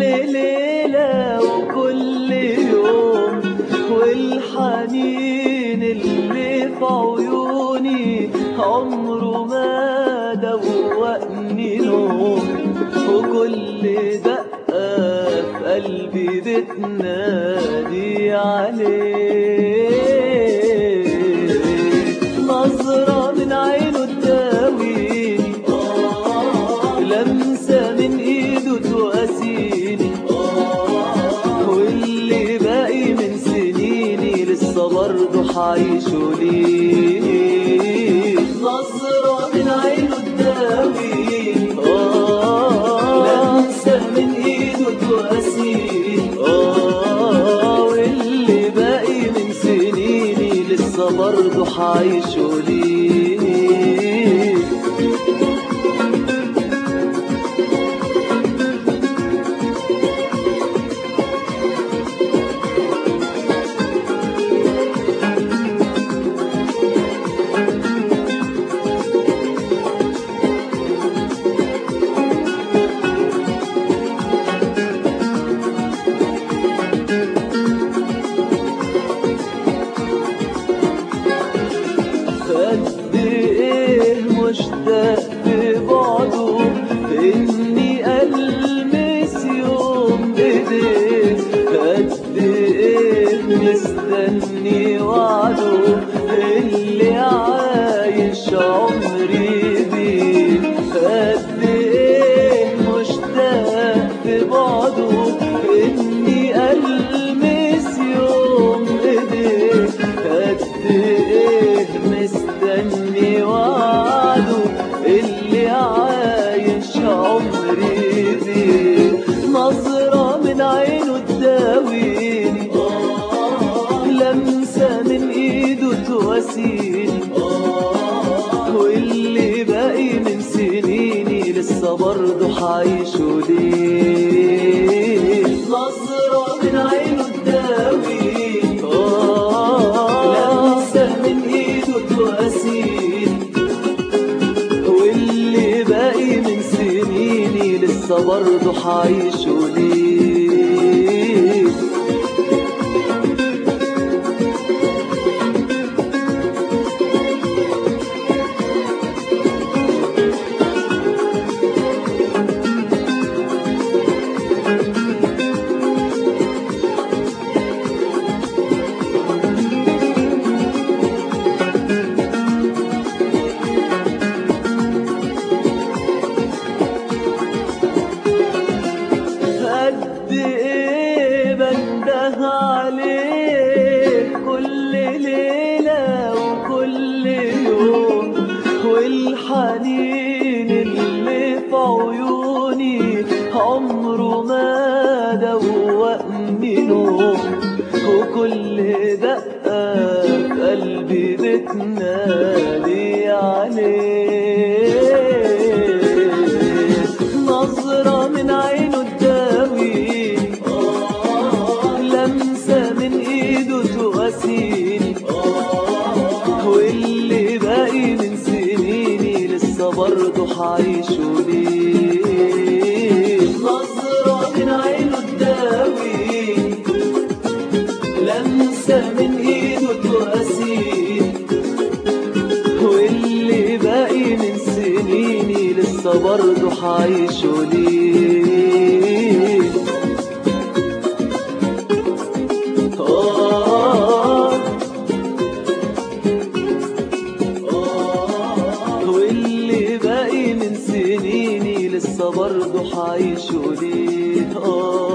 ليلة وكل يوم والحنين اللي في عيوني عمره ما دوقني نوم وكل دقة في قلبي بتنادي عليه نظرة من عينه تداويني لمسة من ايده تواسيني واللي باقي من سنيني لسه برضه حعيشه ليه نظرة من عينه تداويني لمسة من ايده تواسيني واللي باقي من سنيني لسه برضه حعيشه ليه قد ايه مشتاق ببعده اني المس يوم ايديه قد ايه مستني وعده اللي عايش عمري بيه قد ايه مشتاق ببعده اني المس يوم ايديه قد ايه مستني وعده اللي عايش عمري بيه نظرة من عينه تداويني لمسة من ايده تواسيني واللي باقي من سنيني لسه برضه حعيشه ليه نظرة من عينه تداويني لمسة من ايده تواسيني واللي باقي من سنيني لسه برضه حعيشه ليه قد ايه بنده عليك كل ليلة وكل يوم والحنين اللي في عيوني عمره ما دوقني نوم وكل دقة في قلبي بتنادي عليه نظرة من عينه تداويني لمسة من ايده تواسيني واللي باقي من سنيني لسه برضه حعيشه ليه نظرة من عينه تداويني لمسة من ايده تواسيني واللي باقي من سنيني لسه برضه حعيشه ليه آه آه واللي باقي من سنيني لسه برضه حعيشه ليه آه